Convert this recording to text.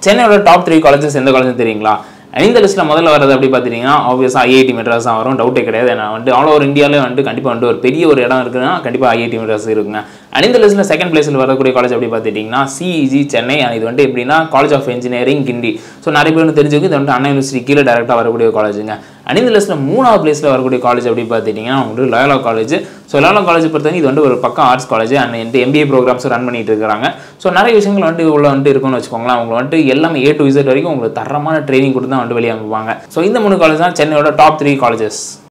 சென்னையோட top three colleges எந்த college தெரியுங்களா இந்த லிஸ்ட்டில் முதல்ல வரது அப்படி பார்த்துட்டிங்கன்னா ஆப்வியஸாக ஐஐடி மெட்ராஸ் தான் வரும் டவுட்டே கிடையாது ஏன்னா வந்துட்டு ஆல் ஓவர் இந்தியாவிலே வந்துட்டு கண்டிப்பாக வந்துட்டு ஒரு பெரிய ஒரு இடம் இருக்குன்னா கண்டிப்பாக ஐஐடி மெட்ராஸ் இருக்குங்க அண்ட் இந்த லிஸ்ட்டில் செகண்ட் பிளேஸில் வரக்கூடிய காலேஜ் அப்படி பார்த்துட்டிங்கன்னா சிஇஜி சென்னை and இது வந்துட்டு எப்படின்னா College of Engineering Guindy so நிறைய பேர் வந்து தெரிஞ்சுக்கு இது வந்துட்டு அண்ணா யூனிவர்சிட்டி கீழே டேரெக்டாக வரக்கூடிய காலேஜுங்க அண்ட் இந்த லிஸ்ட்டில் மூணாவது பிளேஸில் வரக்கூடிய காலேஜ் அப்படி பார்த்துட்டிங்கன்னா உங்களுக்கு Loyola college so Loyola college பொறுத்தவரைக்கும் இது வந்து ஒரு பக்கம் ஆர்ட்ஸ் காலேஜ் அண்ட் வந்து எம்பிஏ ப்ரோக்ராம்ஸ் ரன் பண்ணிட்டு இருக்காங்க ஸோ நிறைய விஷயங்கள் வந்துட்டு உள்ள வந்துட்டு இருக்கும்னு வச்சுக்கோங்களேன் அவங்க வந்துட்டு எல்லாமே ஏ டு இசட் வரைக்கும் உங்களுக்கு தரமான ட்ரைனிங் கொடுத்து தான் வந்துட்டு வெளியே அனுப்புவாங்க ஸோ இந்த மூணு காலேஜ் தான் சென்னையோட டாப் த்ரீ காலேஜஸ்